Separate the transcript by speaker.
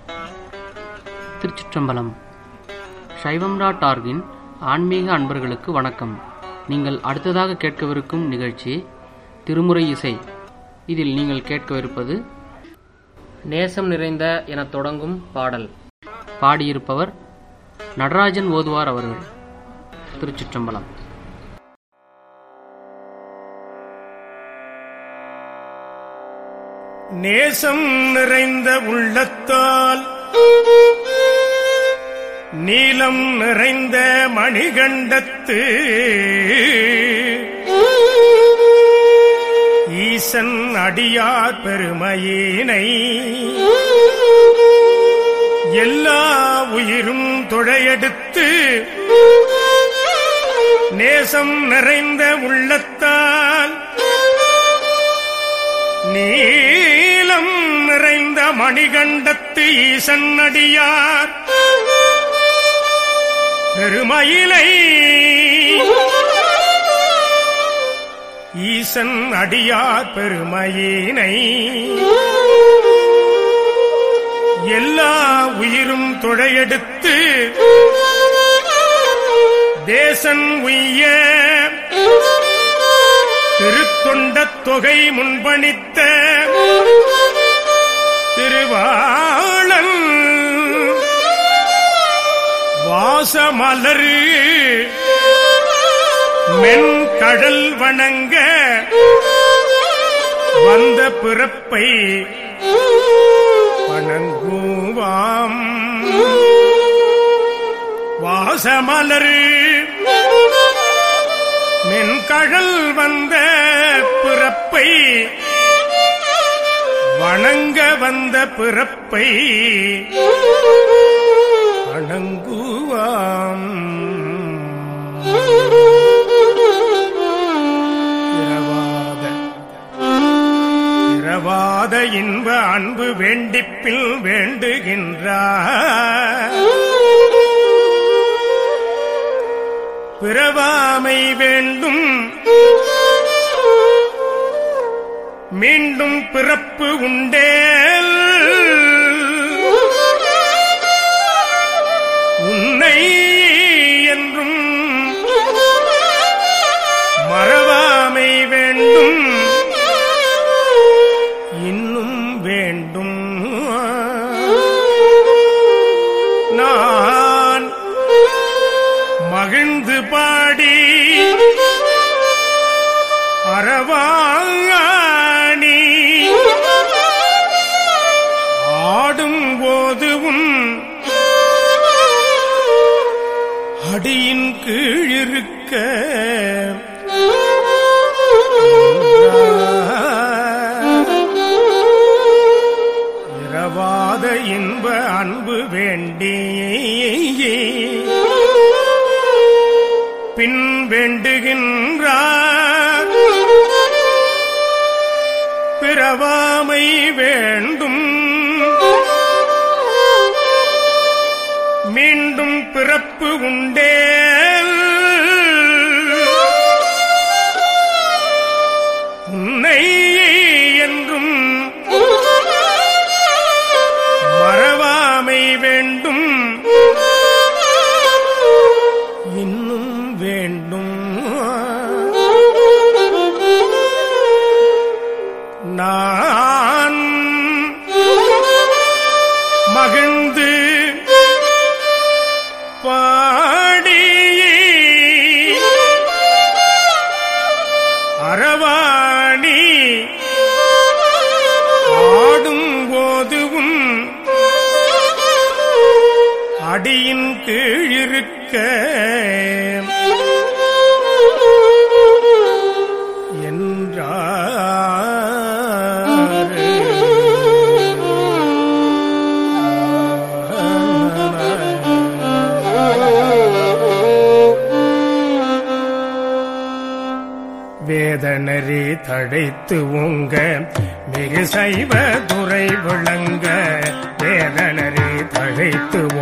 Speaker 1: திருச்சிற்றம்பலம் சைவம்ரா டார்கின் ஆன்மீக அன்பர்களுக்கு வணக்கம் நீங்கள் அடுத்ததாக கேட்கவிருக்கும் நிகழ்ச்சி திருமுறை இசை இதில் நீங்கள் கேட்கவிருப்பது நேசம் நிறைந்த எனத் தொடங்கும் பாடல் பாடியிருப்பவர் நடராஜன் ஓதுவார் அவர்கள் திருச்சிற்றம்பலம்
Speaker 2: நேசம் நிறைந்த உள்ளத்தால் நீலம் நிறைந்த மணிகண்டத்து ஈசன் அடியார் பெருமையினை எல்லா உயிரும் தொழையெடுத்து நேசம் நிறைந்த உள்ளத்தால் நீலம் நிறைந்த மணிகண்டத்து ஈசன் அடியார் பெருமயிலை ஈசன் அடியார் பெருமையினை எல்லா உயிரும் தொழையெடுத்து தேசன் உய்ய திருத்தொண்ட தொகை முன்பணித்த திருவாளன் வாசமலரு மென்கடல் வணங்க வந்த பிறப்பை வணங்குவாம் வாசமலரு மென்கழல் வந்த பிறப்பை வணங்க வந்த பிறப்பை வணங்குவாம் இரவாத இரவாத இன்ப அன்பு வேண்டிப்பில் வேண்டுகின்றார் பிறவாமை வேண்டும் மீண்டும் பிறப்பு உண்டேல் உன்னை என்றும் மறவாமை வேண்டும் இன்னும் வேண்டும் நான் மகிழ்ந்து பாடி அறவாணி ஆடும் போதுவும் அடியின் கீழிருக்க இரவாத இன்ப அன்பு வேண்டி பின் வேண்டுகின்றார் பிறவாமை வேண்டும் மீண்டும் பிறப்பு உண்டே உன்னை என்றும் மறவாமை வேண்டும் இன்னும் வேண்டும் நான் மகிழ்ந்து பாடி அறவாணி ஆடும் போதுவும் அடியின் கீழிருக்க என்றார் வேதனரி தடைத்து உங்க மிகு சைவ துறை விளங்க வேதனரி தழைத்து